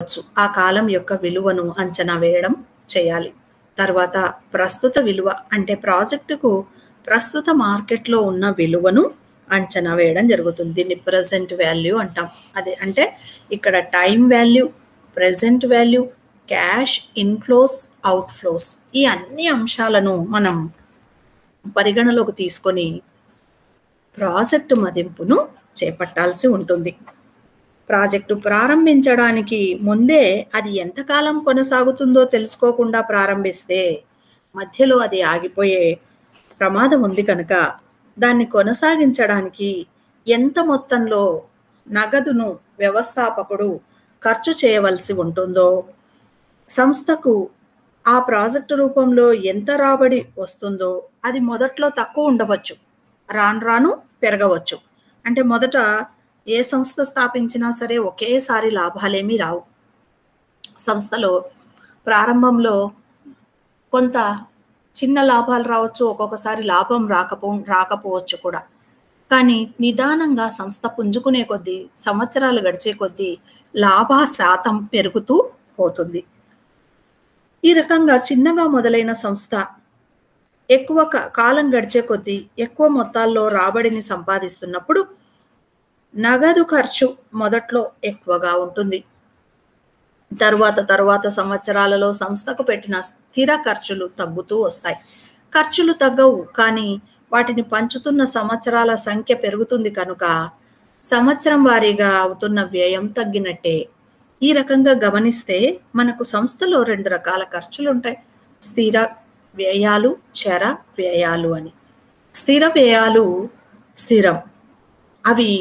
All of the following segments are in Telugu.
వచ్చు ఆ కాలం యొక్క విలువను అంచనా వేయడం చేయాలి తర్వాత ప్రస్తుత విలువ అంటే ప్రాజెక్టుకు ప్రస్తుత మార్కెట్లో ఉన్న విలువను అంచనా వేయడం జరుగుతుంది దీన్ని ప్రజెంట్ వాల్యూ అంటాం అదే అంటే ఇక్కడ time value present value cash inflows outflows ఈ అన్ని అంశాలను మనం పరిగణలోకి తీసుకొని ప్రాజెక్టు మదింపును చేపట్టాల్సి ఉంటుంది ప్రాజెక్టు ప్రారంభించడానికి ముందే అది ఎంతకాలం కొనసాగుతుందో తెలుసుకోకుండా ప్రారంభిస్తే మధ్యలో అది ఆగిపోయే ప్రమాదం ఉంది కనుక దాన్ని కొనసాగించడానికి ఎంత మొత్తంలో నగదును వ్యవస్థాపకుడు ఖర్చు చేయవలసి ఉంటుందో సంస్థకు ఆ ప్రాజెక్టు రూపంలో ఎంత రాబడి వస్తుందో అది మొదట్లో తక్కువ ఉండవచ్చు రాను రాను పెరగవచ్చు అంటే మొదట ఏ సంస్థ స్థాపించినా సరే ఒకేసారి లాభాలేమీ రావు సంస్థలో ప్రారంభంలో కొంత చిన్న లాభాలు రావచ్చు ఒక్కొక్కసారి లాభం రాకపో రాకపోవచ్చు కూడా కానీ నిదానంగా సంస్థ పుంజుకునే కొద్దీ సంవత్సరాలు గడిచే కొద్దీ లాభ శాతం పెరుగుతూ పోతుంది ఈ రకంగా చిన్నగా మొదలైన సంస్థ ఎక్కువ కాలం గడిచే కొద్దీ ఎక్కువ మొత్తాల్లో రాబడిని సంపాదిస్తున్నప్పుడు నగదు ఖర్చు మొదట్లో ఎక్కువగా ఉంటుంది తరువాత తరువాత సంవత్సరాలలో సంస్థకు పెట్టిన స్థిర ఖర్చులు తగ్గుతూ వస్తాయి ఖర్చులు తగ్గవు కానీ వాటిని పంచుతున్న సంవత్సరాల సంఖ్య పెరుగుతుంది కనుక సంవత్సరం వారీగా అవుతున్న వ్యయం తగ్గినట్టే ఈ రకంగా గమనిస్తే మనకు సంస్థలో రెండు రకాల ఖర్చులు ఉంటాయి స్థిర వ్యయాలు చర వ్యయాలు అని స్థిర వ్యయాలు స్థిరం అవి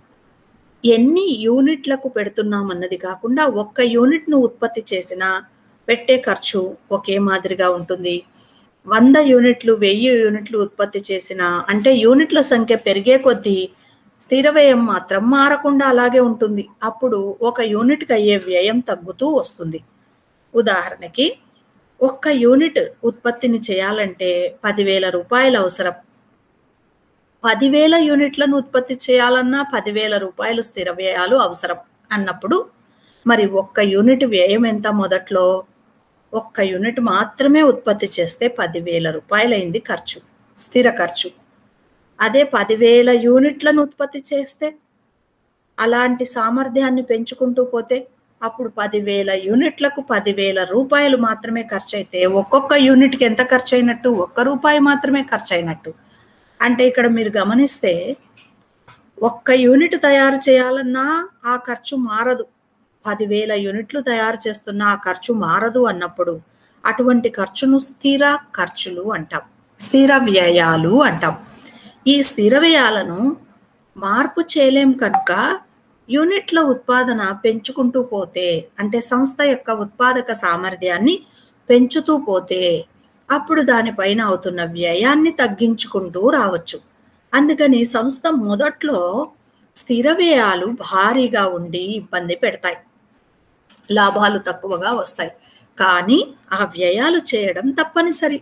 ఎన్ని యూనిట్లకు పెడుతున్నాం అన్నది కాకుండా ఒక్క యూనిట్ను ఉత్పత్తి చేసినా పెట్టే ఖర్చు ఒకే మాదిరిగా ఉంటుంది వంద యూనిట్లు వెయ్యి యూనిట్లు ఉత్పత్తి చేసిన అంటే యూనిట్ల సంఖ్య పెరిగే కొద్దీ స్థిర వ్యయం మాత్రం మారకుండా అలాగే ఉంటుంది అప్పుడు ఒక యూనిట్కి అయ్యే వ్యయం తగ్గుతూ వస్తుంది ఉదాహరణకి ఒక్క యూనిట్ ఉత్పత్తిని చేయాలంటే పదివేల రూపాయలు అవసరం పదివేల యూనిట్లను ఉత్పత్తి చేయాలన్నా పదివేల రూపాయలు స్థిర వ్యయాలు అవసరం అన్నప్పుడు మరి ఒక్క యూనిట్ వ్యయం ఎంత మొదట్లో ఒక్క యూనిట్ మాత్రమే ఉత్పత్తి చేస్తే పదివేల రూపాయలైంది ఖర్చు స్థిర ఖర్చు అదే పదివేల యూనిట్లను ఉత్పత్తి చేస్తే అలాంటి సామర్థ్యాన్ని పెంచుకుంటూ పోతే అప్పుడు పదివేల యూనిట్లకు పదివేల రూపాయలు మాత్రమే ఖర్చు అయితే ఒక్కొక్క యూనిట్కి ఎంత ఖర్చు అయినట్టు ఒక్క రూపాయి మాత్రమే ఖర్చు అయినట్టు అంటే ఇక్కడ మీరు గమనిస్తే ఒక్క యూనిట్ తయారు చేయాలన్నా ఆ ఖర్చు మారదు పదివేల యూనిట్లు తయారు చేస్తున్న ఆ ఖర్చు మారదు అన్నప్పుడు అటువంటి ఖర్చును స్థిర ఖర్చులు అంటాం స్థిర వ్యయాలు అంటాం ఈ స్థిర వ్యయాలను మార్పు చేయలేం కనుక యూనిట్ల ఉత్పాదన పెంచుకుంటూ పోతే అంటే సంస్థ యొక్క ఉత్పాదక సామర్థ్యాన్ని పెంచుతూ పోతే అప్పుడు దానిపైన అవుతున్న వ్యయాన్ని తగ్గించుకుంటూ రావచ్చు అందుకని సంస్థ మొదట్లో స్థిర వ్యయాలు భారీగా ఉండి ఇబ్బంది పెడతాయి లాభాలు తక్కువగా వస్తాయి కానీ ఆ వ్యయాలు చేయడం తప్పనిసరి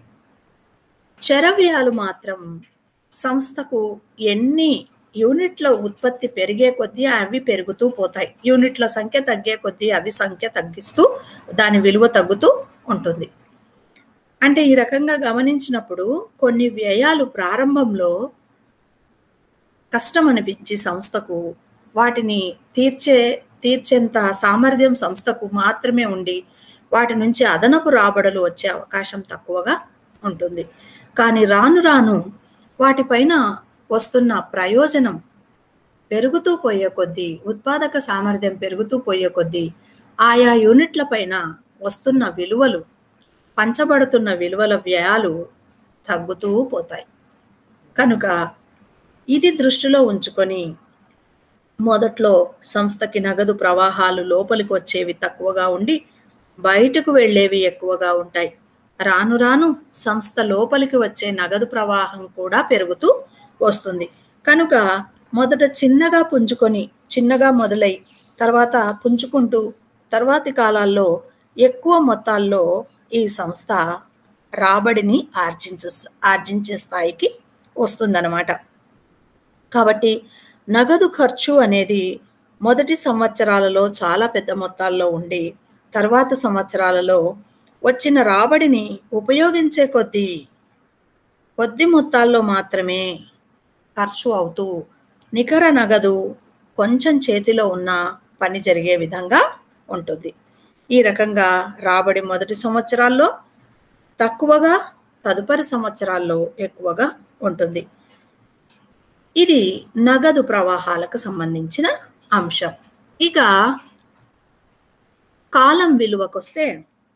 చర వ్యయాలు మాత్రం సంస్థకు ఎన్ని యూనిట్ల ఉత్పత్తి పెరిగే కొద్దీ అవి పెరుగుతూ పోతాయి యూనిట్ల సంఖ్య తగ్గే కొద్దీ అవి సంఖ్య తగ్గిస్తూ దాని విలువ తగ్గుతూ ఉంటుంది అంటే ఈ రకంగా గమనించినప్పుడు కొన్ని వ్యయాలు ప్రారంభంలో కష్టం అనిపించి సంస్థకు వాటిని తీర్చే తీర్చేంత సామర్థ్యం సంస్థకు మాత్రమే ఉండి వాటి నుంచి అదనపు రాబడులు వచ్చే అవకాశం తక్కువగా ఉంటుంది కానీ రాను రాను వాటిపైన వస్తున్న ప్రయోజనం పెరుగుతూ పోయే కొద్దీ ఉత్పాదక సామర్థ్యం పెరుగుతూ పోయే కొద్దీ ఆయా యూనిట్ల పైన వస్తున్న విలువలు పంచబడుతున్న విలువల వ్యయాలు తగ్గుతూ పోతాయి కనుక ఇది దృష్టిలో ఉంచుకొని మొదట్లో సంస్థకి నగదు ప్రవాహాలు లోపలికి వచ్చేవి తక్కువగా ఉండి బయటకు వెళ్ళేవి ఎక్కువగా ఉంటాయి రాను రాను సంస్థ లోపలికి వచ్చే నగదు ప్రవాహం కూడా పెరుగుతూ వస్తుంది కనుక మొదట చిన్నగా పుంజుకొని చిన్నగా మొదలై తర్వాత పుంజుకుంటూ తర్వాతి కాలాల్లో ఎక్కువ మొత్తాల్లో ఈ సంస్థ రాబడిని ఆర్జించే ఆర్జించే స్థాయికి వస్తుందన్నమాట కాబట్టి నగదు ఖర్చు అనేది మొదటి సంవత్సరాలలో చాలా పెద్ద మొత్తాల్లో ఉండి తర్వాత సంవత్సరాలలో వచ్చిన రాబడిని ఉపయోగించే కొద్దీ కొద్ది మొత్తాల్లో మాత్రమే ఖర్చు అవుతూ నికర నగదు కొంచెం చేతిలో ఉన్న పని జరిగే విధంగా ఉంటుంది ఈ రకంగా రాబడి మొదటి సంవత్సరాల్లో తక్కువగా తదుపరి సంవత్సరాల్లో ఎక్కువగా ఉంటుంది ఇది నగదు ప్రవాహాలకు సంబంధించిన అంశం ఇక కాలం విలువకొస్తే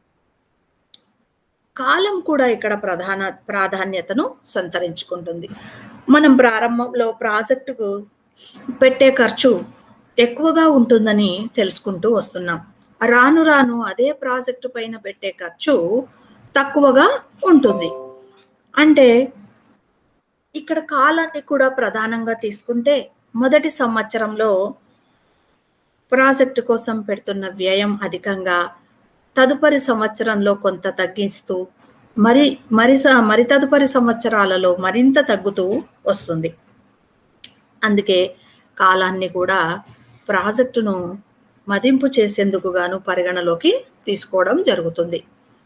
కాలం కూడా ఇక్కడ ప్రధాన ప్రాధాన్యతను సంతరించుకుంటుంది మనం ప్రారంభంలో ప్రాజెక్టుకు పెట్టే ఖర్చు ఎక్కువగా ఉంటుందని తెలుసుకుంటూ వస్తున్నాం రాను రాను అదే ప్రాజెక్టు పైన పెట్టే ఖర్చు తక్కువగా ఉంటుంది అంటే ఇక్కడ కాలాన్ని కూడా ప్రధానంగా తీసుకుంటే మొదటి సంవత్సరంలో ప్రాజెక్టు కోసం పెడుతున్న వ్యయం అధికంగా తదుపరి సంవత్సరంలో కొంత తగ్గిస్తూ మరి మరి స- మరి తదుపరి సంవత్సరాలలో మరింత తగ్గుతూ వస్తుంది అందుకే కాలాన్ని కూడా ప్రాజెక్టును మదింపు చేసేందుకు గాను పరిగణలోకి తీసుకోవడం జరుగుతుంది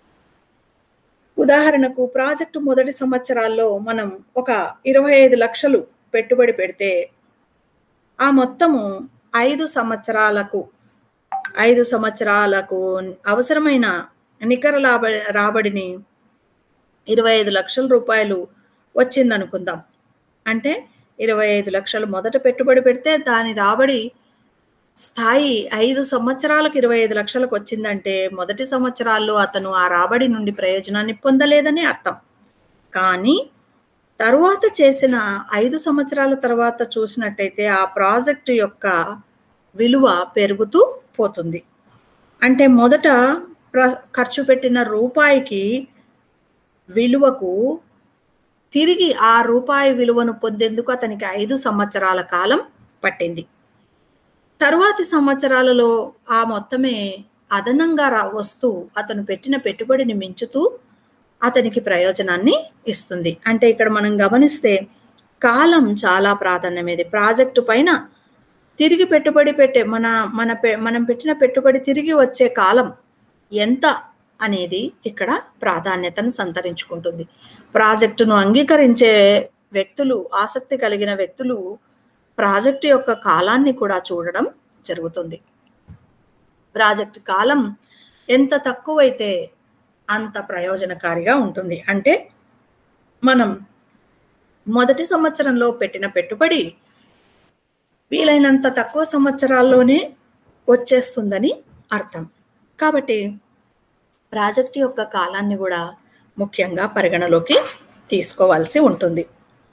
ఉదాహరణకు ప్రాజెక్టు మొదటి సంవత్సరాల్లో మనం ఒక ఇరవై ఐదు లక్షలు పెట్టుబడి పెడితే ఆ మొత్తము ఐదు సంవత్సరాలకు ఐదు సంవత్సరాలకు అవసరమైన నికర లాభ రాబడిని ఇరవై ఐదు లక్షల రూపాయలు వచ్చిందనుకుందాం అంటే ఇరవై ఐదు లక్షలు మొదట పెట్టుబడి పెడితే దాని రాబడి స్థాయి ఐదు సంవత్సరాలకు ఇరవై ఐదు లక్షలకు వచ్చిందంటే మొదటి సంవత్సరాల్లో అతను ఆ రాబడి నుండి ప్రయోజనాన్ని పొందలేదని అర్థం కానీ తరువాత చేసిన ఐదు సంవత్సరాల తర్వాత చూసినట్టయితే ఆ ప్రాజెక్టు యొక్క విలువ పెరుగుతూ పోతుంది అంటే మొదట ప్ర ఖర్చు పెట్టిన రూపాయికి విలువకు తిరిగి ఆ రూపాయి విలువను పొందేందుకు అతనికి ఐదు సంవత్సరాల కాలం పట్టింది తరువాతి సంవత్సరాలలో ఆ మొత్తమే అదనంగా రా వస్తూ అతను పెట్టిన పెట్టుబడిని మించుతూ అతనికి ప్రయోజనాన్ని ఇస్తుంది అంటే ఇక్కడ మనం గమనిస్తే కాలం చాలా ప్రాధాన్యమైనది ప్రాజెక్టు పైన తిరిగి పెట్టుబడి పెట్టే మన మన పె- మనం పెట్టిన పెట్టుబడి తిరిగి వచ్చే కాలం ఎంత అనేది ఇక్కడ ప్రాధాన్యతను సంతరించుకుంటుంది ప్రాజెక్టును అంగీకరించే వ్యక్తులు ఆసక్తి కలిగిన వ్యక్తులు ప్రాజెక్టు యొక్క కాలాన్ని కూడా చూడడం జరుగుతుంది ప్రాజెక్టు కాలం ఎంత తక్కువైతే అంత ప్రయోజనకారిగా ఉంటుంది అంటే మనం మొదటి సంవత్సరంలో పెట్టిన పెట్టుబడి వీలైనంత తక్కువ సంవత్సరాల్లోనే వచ్చేస్తుందని అర్థం కాబట్టి ప్రాజెక్టు యొక్క కాలాన్ని కూడా ముఖ్యంగా పరిగణలోకి తీసుకోవాల్సి ఉంటుంది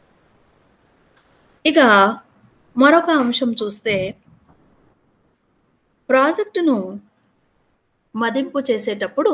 ఇక మరొక అంశం చూస్తే ప్రాజెక్టును మదింపు చేసేటప్పుడు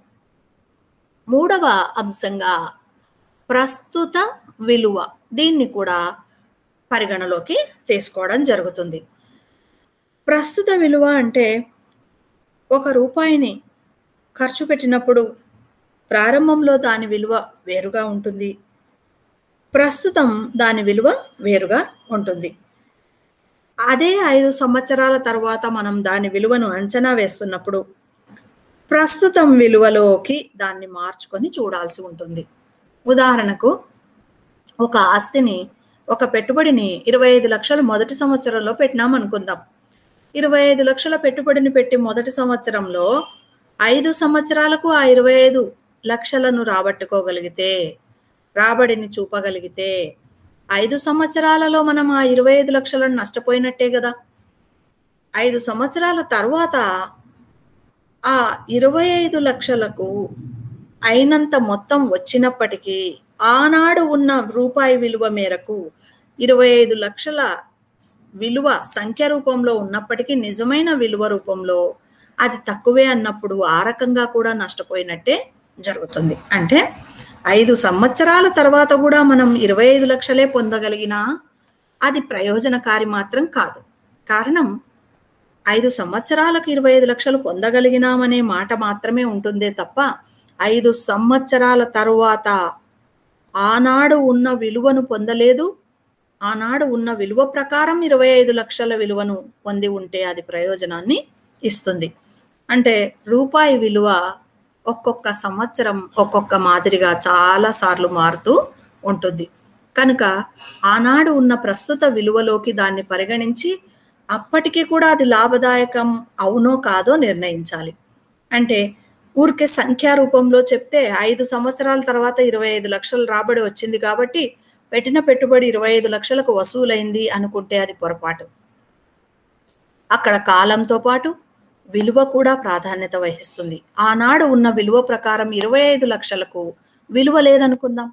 మూడవ అంశంగా ప్రస్తుత విలువ దీన్ని కూడా పరిగణలోకి తీసుకోవడం జరుగుతుంది ప్రస్తుత విలువ అంటే ఒక రూపాయిని ఖర్చు పెట్టినప్పుడు ప్రారంభంలో దాని విలువ వేరుగా ఉంటుంది ప్రస్తుతం దాని విలువ వేరుగా ఉంటుంది అదే ఐదు సంవత్సరాల తర్వాత మనం దాని విలువను అంచనా వేస్తున్నప్పుడు ప్రస్తుతం విలువలోకి దాన్ని మార్చుకొని చూడాల్సి ఉంటుంది ఉదాహరణకు ఒక ఆస్తిని ఒక పెట్టుబడిని ఇరవై ఐదు లక్షలు మొదటి సంవత్సరంలో పెట్టినాం అనుకుందాం ఇరవై ఐదు లక్షల పెట్టుబడిని పెట్టి మొదటి సంవత్సరంలో ఐదు సంవత్సరాలకు ఆ ఇరవై ఐదు లక్షలను రాబట్టుకోగలిగితే రాబడిని చూపగలిగితే ఐదు సంవత్సరాలలో మనం ఆ ఇరవై ఐదు లక్షలను నష్టపోయినట్టే కదా ఐదు సంవత్సరాల తర్వాత ఆ ఇరవై ఐదు లక్షలకు అయినంత మొత్తం వచ్చినప్పటికీ ఆనాడు ఉన్న రూపాయి విలువ మేరకు ఇరవై ఐదు లక్షల స్- విలువ సంఖ్య రూపంలో ఉన్నప్పటికీ నిజమైన విలువ రూపంలో అది తక్కువే అన్నప్పుడు ఆ రకంగా కూడా నష్టపోయినట్టే జరుగుతుంది అంటే ఐదు సంవత్సరాల తర్వాత కూడా మనం ఇరవై ఐదు లక్షలే పొందగలిగినా అది ప్రయోజనకారి మాత్రం కాదు కారణం ఐదు సంవత్సరాలకు ఇరవై ఐదు లక్షలు పొందగలిగినామనే మాట మాత్రమే ఉంటుందే తప్ప ఐదు సంవత్సరాల తరువాత ఆనాడు ఉన్న విలువను పొందలేదు ఆనాడు ఉన్న విలువ ప్రకారం ఇరవై ఐదు లక్షల విలువను పొంది ఉంటే అది ప్రయోజనాన్ని ఇస్తుంది అంటే రూపాయి విలువ ఒక్కొక్క సంవత్సరం ఒక్కొక్క మాదిరిగా చాలా సార్లు మారుతూ ఉంటుంది కనుక ఆనాడు ఉన్న ప్రస్తుత విలువలోకి దాన్ని పరిగణించి అప్పటికి కూడా అది లాభదాయకం అవునో కాదో నిర్ణయించాలి అంటే ఊరికే సంఖ్యా రూపంలో చెప్తే ఐదు సంవత్సరాల తర్వాత ఇరవై ఐదు లక్షలు రాబడి వచ్చింది కాబట్టి పెట్టిన పెట్టుబడి ఇరవై ఐదు లక్షలకు వసూలైంది అనుకుంటే అది పొరపాటు అక్కడ కాలంతో పాటు విలువ కూడా ప్రాధాన్యత వహిస్తుంది ఆనాడు ఉన్న విలువ ప్రకారం ఇరవై ఐదు లక్షలకు విలువ లేదనుకుందాం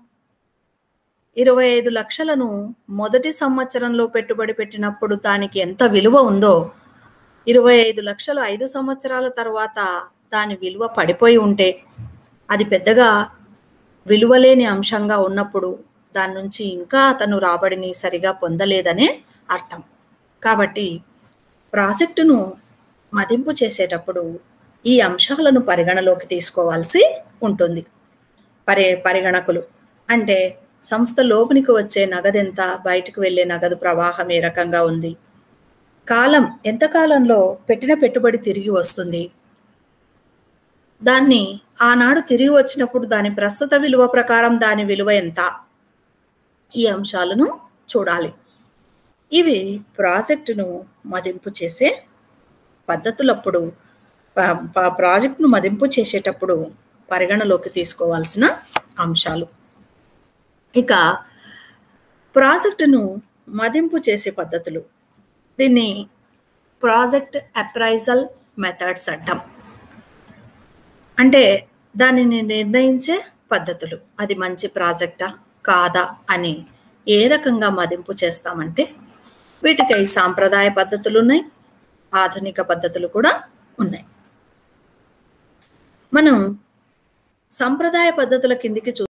ఇరవై ఐదు లక్షలను మొదటి సంవత్సరంలో పెట్టుబడి పెట్టినప్పుడు దానికి ఎంత విలువ ఉందో ఇరవై ఐదు లక్షలు ఐదు సంవత్సరాల తర్వాత దాని విలువ పడిపోయి ఉంటే అది పెద్దగా విలువలేని అంశంగా ఉన్నప్పుడు దాని నుంచి ఇంకా అతను రాబడిని సరిగా పొందలేదనే అర్థం కాబట్టి ప్రాజెక్టును మదింపు చేసేటప్పుడు ఈ అంశాలను పరిగణలోకి తీసుకోవాల్సి ఉంటుంది పరి పరిగణకులు అంటే సంస్థ లోపలికి వచ్చే నగదెంత బయటకు వెళ్ళే నగదు ప్రవాహం ఏ రకంగా ఉంది కాలం ఎంత కాలంలో పెట్టిన పెట్టుబడి తిరిగి వస్తుంది దాన్ని ఆనాడు తిరిగి వచ్చినప్పుడు దాని ప్రస్తుత విలువ ప్రకారం దాని విలువ ఎంత ఈ అంశాలను చూడాలి ఇవి ప్రాజెక్టును మదింపు చేసే పద్ధతులప్పుడు ప్రాజెక్టును మదింపు చేసేటప్పుడు పరిగణలోకి తీసుకోవాల్సిన అంశాలు ఇక ప్రాజెక్టును మదింపు చేసే పద్ధతులు దీన్ని ప్రాజెక్ట్ అప్రైజల్ మెథడ్స్ అంటాం అంటే దానిని నిర్ణయించే పద్ధతులు అది మంచి ప్రాజెక్టా కాదా అని ఏ రకంగా మదింపు చేస్తామంటే వీటికై సాంప్రదాయ పద్ధతులు ఉన్నాయి ఆధునిక పద్ధతులు కూడా ఉన్నాయి మనం సంప్రదాయ పద్ధతుల కిందికి చూ